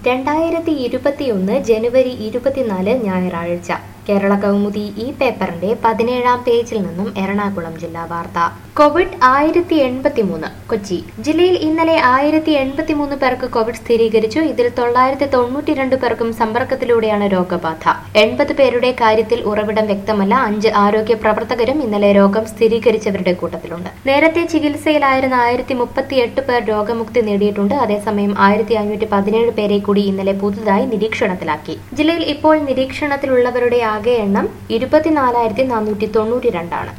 രണ്ടായിരത്തി ഇരുപത്തിയൊന്ന് ജനുവരി ഇരുപത്തിനാല് ഞായറാഴ്ച കേരള കൗമുദി ഈ പേപ്പറിന്റെ പതിനേഴാം പേജിൽ നിന്നും എറണാകുളം ജില്ലാ വാർത്ത കോവിഡ് ആയിരത്തി എൺപത്തിമൂന്ന് കൊച്ചി ജില്ലയിൽ ഇന്നലെ ആയിരത്തി എൺപത്തിമൂന്ന് പേർക്ക് കോവിഡ് സ്ഥിരീകരിച്ചു ഇതിൽ തൊള്ളായിരത്തി തൊണ്ണൂറ്റിരണ്ട് പേർക്കും സമ്പർക്കത്തിലൂടെയാണ് രോഗബാധ എൺപത് പേരുടെ കാര്യത്തിൽ ഉറവിടം വ്യക്തമല്ല അഞ്ച് ആരോഗ്യ പ്രവർത്തകരും ഇന്നലെ രോഗം സ്ഥിരീകരിച്ചവരുടെ കൂട്ടത്തിലുണ്ട് നേരത്തെ ചികിത്സയിലായിരുന്ന ആയിരത്തി മുപ്പത്തിയെട്ട് പേർ രോഗമുക്തി നേടിയിട്ടുണ്ട് അതേസമയം ആയിരത്തി അഞ്ഞൂറ്റി പതിനേഴ് പേരെ കൂടി ഇന്നലെ പുതുതായി നിരീക്ഷണത്തിലാക്കി ജില്ലയിൽ ഇപ്പോൾ നിരീക്ഷണത്തിലുള്ളവരുടെ ആകെ എണ്ണം ഇരുപത്തിനാലായിരത്തി നാനൂറ്റി തൊണ്ണൂറ്റി രണ്ടാണ്